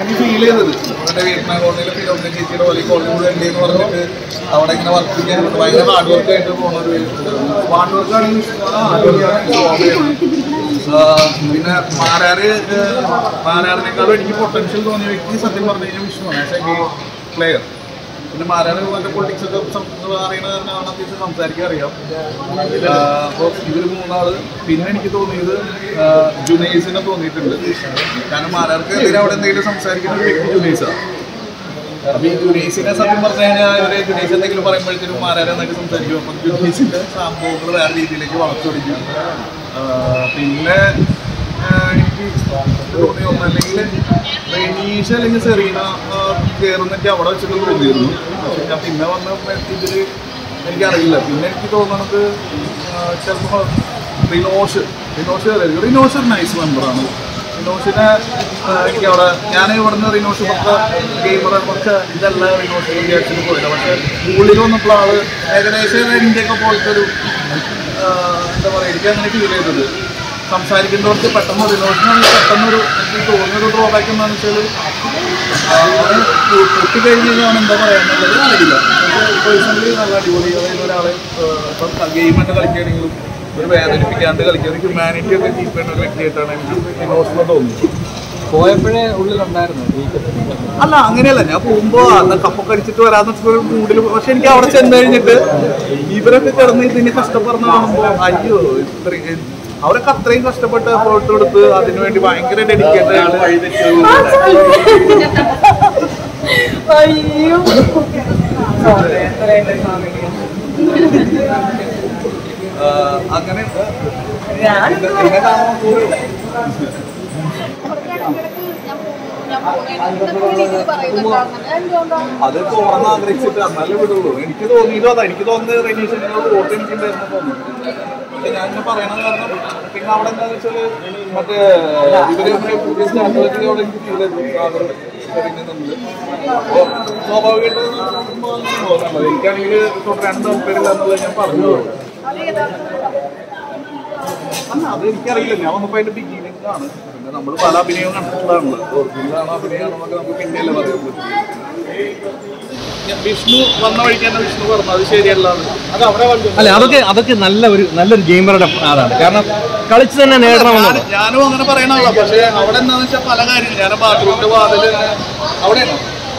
എനിക്ക് ഫീൽ ചെയ്തത് അവരുടെ വീട്ടിലെ കോളനിയിലെ ഫിലോമിന ചേച്ചിയുടെ പോലെ കോളനി ഉണ്ട് എന്ന് പറഞ്ഞിട്ട് അവിടെ ഇങ്ങനെ വർക്ക് ചെയ്യാൻ ഭയങ്കര ഹാർഡ് വർക്ക് ആയിട്ട് പോകുന്ന ഒരു ഹാർഡ് വർക്ക് ആണെങ്കിൽ പിന്നെ മാരാറ് മാരാറിനേക്കാളും എനിക്ക് പൊട്ടൻഷ്യൽ തോന്നിയ വ്യക്തി സത്യം പറഞ്ഞു കഴിഞ്ഞാൽ വിഷ്ണുവാണ് ആസ് എ ഗെയിം പ്ലെയർ പിന്നെ മാരാറ് മറ്റേ പൊളിറ്റിക്സ് ഒക്കെ സം- അറിയുന്ന കാരണമാണ് അത്യാവശ്യം സംസാരിക്കാൻ അറിയാം അപ്പോൾ ഇവർ മൂന്നാള് പിന്നെ എനിക്ക് തോന്നിയത് ആ, ജുനൈസിനെ തോന്നിയിട്ടുണ്ട് കാരണം മാരാർക്ക് എതിരെ അവിടെ എന്തെങ്കിലും സംസാരിക്കുന്ന ഒരു വ്യക്തി ജുനൈസാണ് അപ്പൊ ഈ ജുനൈസിനെ സത്യം പറഞ്ഞു കഴിഞ്ഞാൽ ഇവര് ജുനൈസ് എന്തെങ്കിലും പറയുമ്പോഴത്തേനും മാരാരെ എന്നൊക്കെ സംസാരിക്കും അപ്പം ജുനൈസിന്റെ സംഭവങ്ങൾ വേറെ രീതിയിലേക്ക് വളർത്തുപിടിക്കും ആ, പിന്നെ ആ, എനിക്ക് തോന്നിയ ഒന്ന് അല്ലെങ്കിൽ റെനീഷ അല്ലെങ്കിൽ സെറീന കയറുന്നൊക്കെ അവിടെ വെച്ചിട്ട് തോന്നിയിരുന്നു പക്ഷെ ഞാൻ പിന്നെ വന്ന ഇതിൽ എനിക്കറിയില്ല പിന്നെ എനിക്ക് തോന്നുന്നത് ചിലപ്പോൾ റിനോഷ് റിനോഷ് കയറിയിരിക്കും റിനോഷ് ഒരു നൈസ് മെമ്പറാണ് റിനോഷിനെ ആ, എനിക്ക് അവിടെ ഞാൻ ഇവിടുന്ന് റിനോഷ് ഒക്കെ ഗെയിമർ കുറച്ച് ഇതല്ല റിനോഷ് വിചാരിച്ചിട്ട് പോയില്ല പക്ഷെ ഉള്ളിൽ വന്നപ്പോൾ ആള് ഏകദേശം ഇന്ത്യയൊക്കെ പോലത്തെ ഒരു ആ, എന്താ പറയുക എനിക്ക് അങ്ങനെ ഫീൽ ചെയ്തത് സംസാരിക്കുന്നവർക്ക് പെട്ടെന്ന് റിനോഷിനാണെങ്കിൽ പെട്ടെന്നൊരു എനിക്ക് തോന്നിയൊരു ഡ്രോബാക്ക് എന്താണെന്ന് വെച്ചാൽ അവന് പൊട്ടിക്കഴിഞ്ഞ് കഴിഞ്ഞാൽ അവൻ എന്താ പറയാന്നുള്ളത് അറിയില്ല പേഴ്സണലി നല്ല അടിപൊളി അതായത് ഒരാളെ ഇപ്പം ഗെയിമൊക്കെ കളിക്കുകയാണെങ്കിലും ഒരു വേദനിപ്പിക്കാണ്ട് കളിക്കുക ഒരു ഹ്യൂമാനിറ്റി ഒക്കെ കീപ്പ് ചെയ്യുന്ന ഒരു വ്യക്തിയായിട്ടാണ് എനിക്ക് റിനോഷിനെ തോന്നുന്നത് പോയപ്പോഴേ ഉള്ളിലുണ്ടായിരുന്നു ഈ അല്ല അങ്ങനെയല്ല ഞാൻ പോകുമ്പോ അന്ന് കപ്പൊക്കെ അടിച്ചിട്ട് വരാന്ന് ഒരു മൂഡിൽ പക്ഷെ എനിക്ക് അവിടെ ചെന്ന് കഴിഞ്ഞിട്ട് ഇവരൊക്കെ കിടന്ന് ഇതിന് കഷ്ടപ്പെടുന്ന കാണുമ്പോ അയ്യോ ഇത്രയും അവരൊക്കെ അത്രയും കഷ്ടപ്പെട്ട് എഫേർട്ട് കൊടുത്ത് അതിനുവേണ്ടി ഭയങ്കര ഡെഡിക്കേറ്റഡ് അയ്യോ അങ്ങനെ ഞാൻ എന്നെ കാണുമ്പോൾ പോലും അത് തുറന്ന് ആഗ്രഹിച്ചിട്ട് എന്നാലേ വിടുള്ളൂ എനിക്ക് തോന്നിയതും അതാ എനിക്ക് തോന്നുന്നത് റെനീഷിനോട് വോട്ട് എനിക്കുണ്ടായിരുന്നു തോന്നുന്നു പക്ഷെ ഞാൻ ഇങ്ങനെ പറയണത് കാരണം പിന്നെ അവിടെ എന്താണെന്ന് വെച്ചാല് മറ്റേ ഇവര് നമ്മുടെ പുതിയ സ്റ്റാർട്ടുകൾക്ക് അവിടെ എനിക്ക് ഫീൽ ചെയ്തു സാഗർ ഷെറിന് തമ്മിൽ അപ്പോൾ സ്വാഭാവികമായിട്ടും തോന്നുന്നത് എനിക്കാണെങ്കിൽ രണ്ട് പേരില്ല എന്നുള്ളത് ഞാൻ പറഞ്ഞു അല്ല അത് എനിക്കറിയില്ല ഞാൻ വന്നപ്പോൾ അതിന്റെ ബിഗിനിങ് ആണ് പിന്നെ നമ്മൾ പല അഭിനയവും കണ്ടിട്ടുള്ളതാണ് ഒറിജിനലാണോ അഭിനയമാണോ എന്നൊക്കെ നമുക്ക് പിന്നെയല്ലേ പറയാൻ പറ്റും ഞാൻ വിഷ്ണു വന്ന വഴിക്ക് തന്നെ വിഷ്ണു പറഞ്ഞു അത് ശരിയല്ല അത് അവിടെ അല്ല അതൊക്കെ അതൊക്കെ നല്ല ഒരു നല്ലൊരു ഗെയിമറുടെ അതാണ് കാരണം കളിച്ച് തന്നെ നേടണമെന്നുള്ളത് ഞാനും അങ്ങനെ പറയണ ആളാ പക്ഷെ അവിടെ എന്താന്ന് വെച്ചാൽ പല കാര്യങ്ങൾ ഞാൻ ബാത്റൂമിന്റെ വാതിൽ അവിടെയാണോ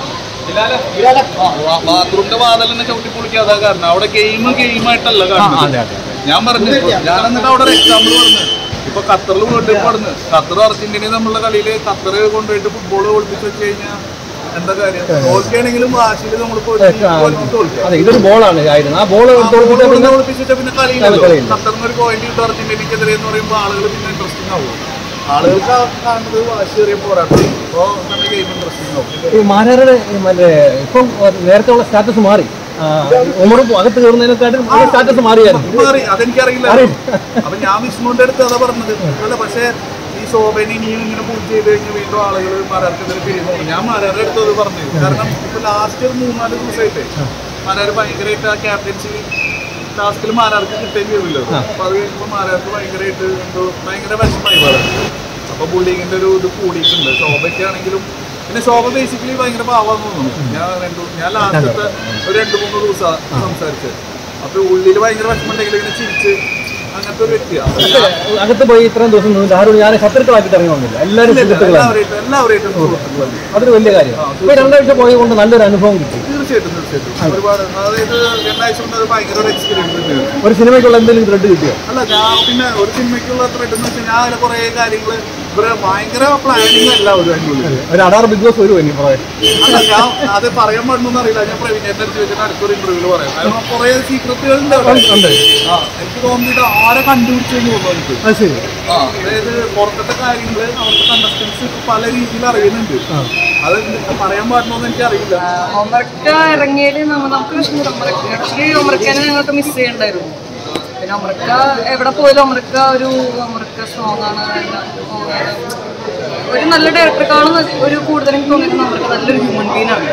ബാത്റൂമിന്റെ വാതിൽ തന്നെ ചവിട്ടി പൊളിക്കാതെ കാരണം അവിടെ ഗെയിം ഗെയിമായിട്ടല്ല ആ, കാണുന്നത് അതെ അതെ ഞാൻ പറഞ്ഞു ഞാൻ എന്നിട്ട് അവിടെ ഒരു എക്സാമ്പിൾ പറഞ്ഞു ഇപ്പൊ ഖത്തറിൽ വേൾഡ് കപ്പ് നടന്ന് ഖത്തർ അർജന്റീനയും തമ്മിലുള്ള കളിയിൽ ഖത്തർ കൊണ്ടുപോയിട്ട് ഫുട്ബോൾ ഒളിപ്പിച്ച് വെച്ച് കഴിഞ്ഞാൽ എന്താ കാര്യം തോൽക്കുകയാണെങ്കിലും വാശിയിൽ നമ്മൾ തോൽക്കുക അതെ ഇതൊരു ബോളാണ് ആയിരുന്നു ആ ബോൾ തോൽപ്പിച്ച പിന്നെ ഒളിപ്പിച്ചിട്ട് പിന്നെ കളി കളിയില്ലല്ലോ കളിയില്ല. ഖത്തറിന് ഒരു പോയിന്റ് കിട്ടും അർജന്റീനയ്ക്കെതിരെ എന്ന് പറയുമ്പോൾ ആളുകൾ പിന്നെ ഇൻട്രസ്റ്റിംഗ് ആവും ആളുകൾക്ക് ആ കാണുന്നത് വാശിയേറിയ പോരാട്ടം അപ്പോൾ തന്നെ ഗെയിം ഇൻട്രസ്റ്റിംഗ് ആവും ഈ മാരാരുടെ ഈ മറ്റേ ഇപ്പം നേരത്തെ ഉള്ള സ്റ്റാറ്റസ് മാറി ആ, ഉമർ അകത്ത് കയറുന്നതിനെക്കാട്ടും സ്റ്റാറ്റസ് മാറിയായിരുന്നു മാറി അതെനിക്കറിയില്ല അപ്പൊ ഞാൻ വിഷ്ണുവിന്റെ അടുത്ത് അതാ പറഞ്ഞത് അല്ല പക്ഷേ ഈ ശോഭനെ ഇനിയും ഇങ്ങനെ പൂജ ചെയ്ത് കഴിഞ്ഞാൽ വീണ്ടും ആളുകൾ മാരാർക്കെതിരെ തിരിഞ്ഞു ഞാൻ മാരാരുടെ അടുത്ത് അത് പറഞ്ഞു കാരണം ഇപ്പൊ ലാസ്റ്റ് ഒരു മൂന്നാല് ദിവസമായിട്ട് മാരാർ ഭയങ്കരമായിട്ട് ആ ക്യാപ്റ്റൻസി ടാസ്കിൽ മാരാർക്ക് കിട്ടുകയും ചെയ്തില്ല അപ്പൊ അത് കഴിയുമ്പോൾ മാരാർക്ക് ഭയങ്കരമായിട്ട് എന്തോ ഭയങ്കര വിഷമമായി മാറാൻ അപ്പൊ ബുള്ളിങ്ങിന്റെ ഒരു ഇത് കൂടിയിട്ടുണ്ട് ശോഭയ്ക്ക് ആണെങ്കിലും പിന്നെ ശോഭ ബേസിക്കലി ഭയങ്കര പാവാന്ന് തോന്നുന്നു ഞാൻ രണ്ടു ഞാൻ ലാസ്റ്റത്തെ ഒരു രണ്ട് മൂന്ന് ദിവസം സംസാരിച്ചത് അപ്പൊ ഉള്ളിൽ ഭയങ്കര വിഷമമുണ്ടെങ്കിൽ ഇങ്ങനെ ചിരിച്ച് അങ്ങനത്തെ ഒരു വ്യക്തിയാണ് അകത്ത് പോയി ഇത്രയും ദിവസം നിന്ന് ആരും ഞാൻ ശത്രുക്കളാക്കിയിട്ട് ഇറങ്ങി വന്നില്ല എല്ലാവരും സുഹൃത്തുക്കളാണ് എല്ലാവരായിട്ടും എല്ലാവരായിട്ടും സുഹൃത്തുക്കളാണ് അതൊരു വലിയ കാര്യമാണ് ഇപ്പൊ രണ്ടാഴ്ച പോയത് കൊണ്ട് നല്ലൊരു അനുഭവം കിട്ടി തീർച്ചയായിട്ടും തീർച്ചയായിട്ടും ഒരുപാട് അതായത് രണ്ടാഴ്ച കൊണ്ട് അത് ഭയങ്കര ഒരു എക്സ്പീരിയൻസ് തന്നെയാണ് ഒരു സിനിമയ്ക്കുള്ള എന്തെങ്കിലും ത്രെഡ് കിട്ടിയോ അല്ല ഞാൻ പിന്നെ ഒരു സിനിമയ്ക്കുള്ള ത്രെഡ് എന്ന് വെച്ചാൽ ഞാൻ അതിലെ കുറേ കാര്യങ്ങൾ ഇവരെ ഭയങ്കര പ്ലാനിങ് അല്ല ഒരു അതിനുള്ളിൽ ഒരു അടാർ ബിഗ് ബോസ് വരുമോ ഇനി പറയാൻ അല്ല ഞാൻ അത് പറയാൻ പാടുന്നൊന്നും അറിയില്ല ഞാൻ പ്രവീണേന്റെ അടുത്ത് വെച്ചിട്ട് അടുത്തൊരു ഇന്റർവ്യൂല് പറയാം കാരണം കുറേ സീക്രട്ടുകൾ ഉണ്ട് അവിടെ. ഉണ്ട് ആ എനിക്ക് തോന്നിയിട്ട് ആരെ കണ്ടുപിടിച്ചെന്ന് തോന്നുന്നു എനിക്ക് അത് ശരി ആ അതായത് പുറത്തത്തെ കാര്യങ്ങള് അവിടുത്തെ കണ്ടസ്റ്റൻസ് പല രീതിയിൽ അറിയുന്നുണ്ട് അത് പറയാൻ പാടുന്നോന്ന് എനിക്ക് അറിയില്ല ഒമർക്ക ഇറങ്ങിയതിൽ നമ്മ നമുക്ക് വിഷമം ഒമർക്ക ആക്ച്വലി ഒമർക്കനെ ഞങ്ങൾക്ക് മിസ് ചെയ്യണ്ടായിരുന്നു പിന്നെ ഒമർക്ക എവിടെ പോയാലും ഒമർക്ക ഒരു ഒമർക്ക സ്ട്രോങ് ആണ് എല്ലാം തോന്നുന്നത്. ഒരു നല്ല ഡയറക്ടറെക്കാളും ഒരു കൂടുതൽ എനിക്ക് തോന്നിയത് ഒമർക്ക നല്ലൊരു ഹ്യൂമൻ ബീൻ ആണ്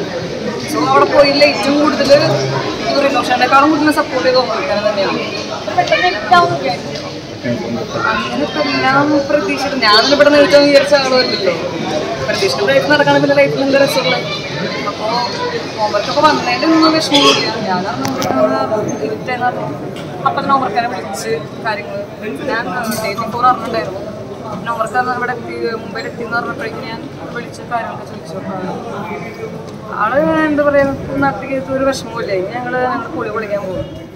സോ അവിടെ പോയില്ല ഏറ്റവും കൂടുതൽ റിനോഷേനേക്കാളും കൂടുതൽ സപ്പോർട്ട് ചെയ്ത് ഒമർക്കനെ തന്നെയാണ് അങ്ങനെ ഇപ്പൊ എല്ലാം പ്രതീക്ഷിച്ചു ഞാൻ ഇവിടെ നിൽക്കാൻ വിചാരിച്ച ആളുമല്ലല്ലോ പ്രതീക്ഷിക്കുന്ന ലൈഫ് നടക്കാൻ പിന്നെ ലൈഫിൽ എന്താ രസമുള്ള അപ്പോ ഹോംവർക്കൊക്കെ വന്നതിന്റെ ഒന്നും വിഷമമില്ല ഞാൻ ഇരുട്ടെന്ന് പറഞ്ഞു അപ്പൊ തന്നെ ഹോംവർക്കാരെ വിളിച്ച് കാര്യങ്ങൾ ഞാൻ ഡേറ്റ് ഫോർ അറിഞ്ഞിട്ടുണ്ടായിരുന്നു പിന്നെ ഹോംവർക്കാന്ന് ഇവിടെ എത്തി മുംബൈയിൽ എത്തി എന്ന് പറഞ്ഞപ്പോഴേക്കും ഞാൻ വിളിച്ച് കാര്യങ്ങളൊക്കെ ചോദിച്ചു ആള് എന്താ പറയാ നാട്ടിലേക്ക് ഒരു വിഷമവും ഇല്ല ഇനി ഞങ്ങള് ഞങ്ങൾ പൊളി പൊളിക്കാൻ പോകും